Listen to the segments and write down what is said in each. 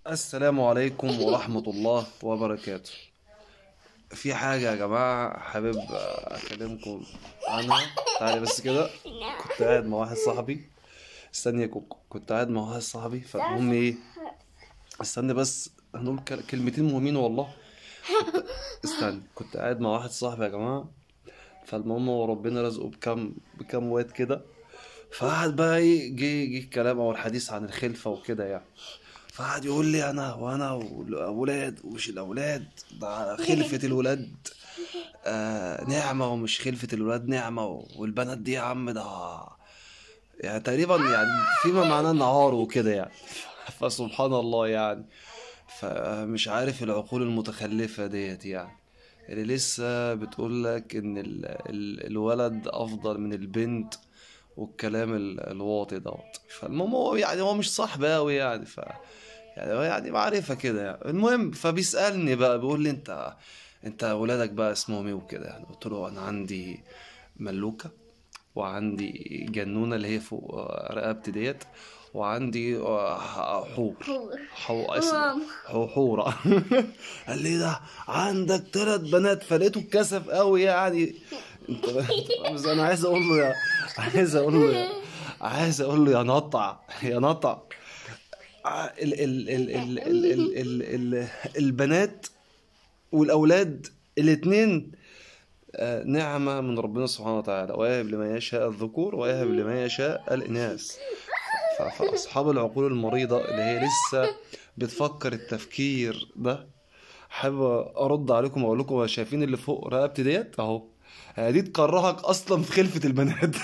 السلام عليكم ورحمة الله وبركاته في حاجة يا جماعة حابب أكلمكم عنها تعالي بس كده كنت قاعد مع واحد صاحبي استني كو- كنت قاعد مع واحد صاحبي فالمهم إيه استني بس هنقول كل- كلمتين مهمين والله كنت- استني كنت قاعد مع واحد صاحبي يا جماعة فالمهم هو ربنا رزقه بكم بكم واد كده فقعد بقى ايه جه جه الكلام او الحديث عن الخلفه وكده يعني فقعد يقول لي انا وانا والاولاد ومش الاولاد ده خلفه الولاد آه نعمه ومش خلفه الولاد نعمه والبنات دي يا عم ده يعني تقريبا يعني فيما معناه النهار وكده يعني فسبحان الله يعني فمش عارف العقول المتخلفه ديت يعني اللي لسه بتقول لك ان ال ال الولد افضل من البنت والكلام ال- الواطي دوت فالمهم هو يعني هو مش صاحبي قوي يعني ف يعني هو يعني معرفة كده يعني المهم فبيسألني بقى بيقول لي انت انت ولادك بقى اسمهم ايه وكده يعني قلت له انا عندي ملوكة وعندي جنونة اللي هي فوق آه، رقبتي ديت وعندي آه، حور حو اسم حو- حورة قال لي ده عندك ثلاث بنات فلقيته اتكسف قوي يعني انت بس انا عايز اقول له يا عايز اقول له يا عايز اقول له يا نطع يا نطع ع- ال ال ال ال ال ال ال ال البنات والاولاد الاتنين آه، نعمة من ربنا سبحانه وتعالى ويهب لمن يشاء الذكور ويهب لمن يشاء الإناث ف- فأصحاب العقول المريضة اللي هي لسه بتفكر التفكير ده حابب أرد عليكم وأقول لكم شايفين اللي فوق رقبتي ديت أهو هي دي تكرهك أصلا في خلفة البنات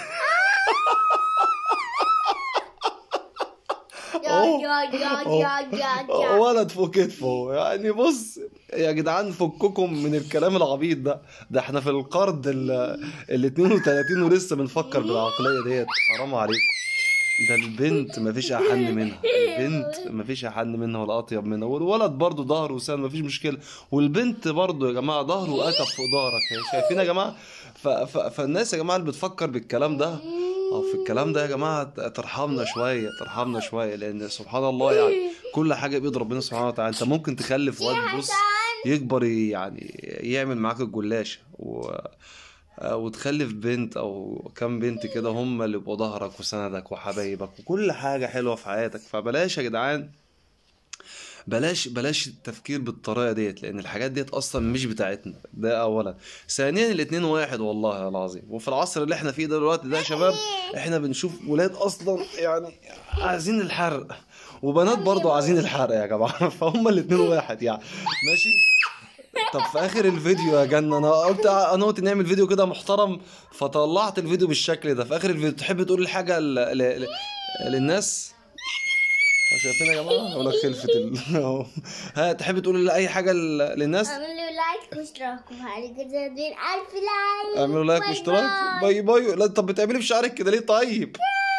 يا يا يا يا يا يا ولد فوق كتفه يعني بص يا جدعان فككم من الكلام العبيط ده ده احنا في القرن ال ال 32 ولسه بنفكر بالعقلية ديت حرام عليكم ده البنت مفيش احن منها البنت مفيش احن منها ولا اطيب منها والولد برضه ظهره وسان مفيش مشكله والبنت برضه يا جماعه ظهره واتف فوق ظهرك هي شايفين يا جماعه ف... ف... فالناس يا جماعه اللي بتفكر بالكلام ده او في الكلام ده يا جماعه ترحمنا شويه ترحمنا شويه لان سبحان الله يعني كل حاجه بايد ربنا سبحانه وتعالى انت ممكن تخلف واد بص يكبر يعني يعمل معاك الجلاشه و... آه، وتخلف بنت او كام بنت كده هم اللي يبقوا ظهرك وسندك وحبايبك وكل حاجه حلوه في حياتك فبلاش يا جدعان بلاش بلاش التفكير بالطريقه ديت لان الحاجات ديت اصلا مش بتاعتنا ده اولا ثانيا الاتنين واحد والله العظيم وفي العصر اللي احنا فيه ده دلوقتي ده يا شباب احنا بنشوف ولاد اصلا يعني عايزين الحرق وبنات برضو عايزين الحرق يا جماعه فهم الاتنين واحد يعني ماشي طب في اخر الفيديو يا جنة انا قلت انا قلت نعمل فيديو كده محترم فطلعت الفيديو بالشكل ده في اخر الفيديو تحب تقول الحاجه ل... ل... ل... للناس شايفين يا جماعه ولا خلفه ال... أهو. ها تحب تقول اي حاجه ل... للناس اعملوا لايك واشتراك وبعد كده دين الف لايك اعملوا لايك باي واشتراك باي. باي باي لا طب بتعملي في شعرك كده ليه طيب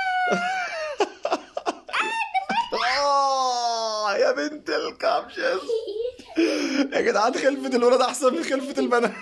آه يا بنت الكابشز يا جدعان خلفة الولاد أحسن من خلفة البنات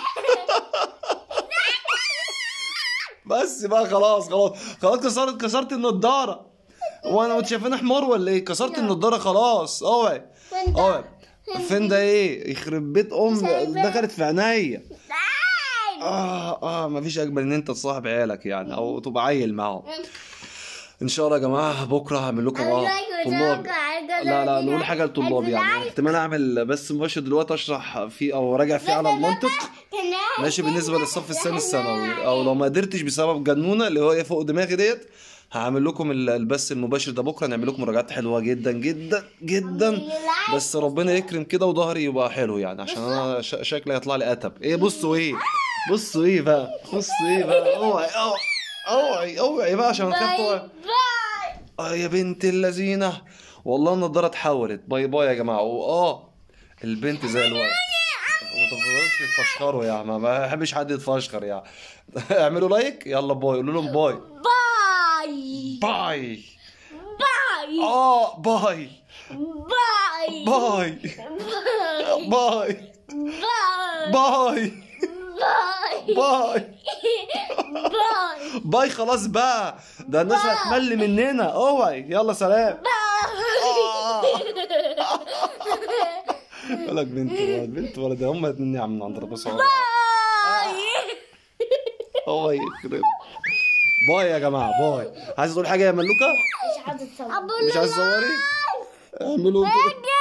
بس بقى خلاص خلاص خلاص كسرت كسرت النضارة وانا كنت شايفانا حمار ولا ايه كسرت النضارة خلاص اوعي فين ده؟ اوعي فين ده ايه يخرب بيت ام شايفة. دخلت في عينيا تعال. اه اه مفيش اجمل ان انت تصاحب عيالك يعني او تبقى عيل معاهم ان شاء الله يا جماعه بكره هعمل لكم اه لايك طلاب واشتراك وبعد كده لا لا دين نقول حاجه للطلاب ألف يعني لايك. احتمال اعمل بس مباشر دلوقتي اشرح فيه او راجع فيه على المنطق كان ماشي بالنسبه للصف الثاني الثانوي او لو ما قدرتش بسبب جنونه اللي هو فوق دماغي ديت هعمل لكم ال- البث المباشر ده بكره نعمل لكم مراجعات حلوه جدا جدا جدا بس ربنا يكرم كده وظهري يبقى حلو يعني عشان انا ش- شكلي هيطلع لي اتب ايه بصوا ايه بصوا ايه بقى بصوا ايه بقى اوعي اوعي اوعي اوعي بقى عشان اخاف باي اوعي باي اه يا بنت اللذينه والله النضاره اتحولت باي باي يا جماعه واه البنت زي الولد ما تفضلوش تفشخروا يا ما ما بحبش حد يتفشخر يا اعملوا لايك يلا باي قولوا لهم باي باي باي باي اه باي باي باي باي باي باي باي باي باي باي خلاص بقى ده الناس هتمل مننا اوعي يلا سلام باي آه. ولك بنت ولد بنت ولد هم اتنين يا عم من عند ربنا سبحانه الله يخرب باي يا جماعه باي عايز تقول حاجه يا ملوكه مش عايزة اتصور مش عايز تصوري اعملوا انتوا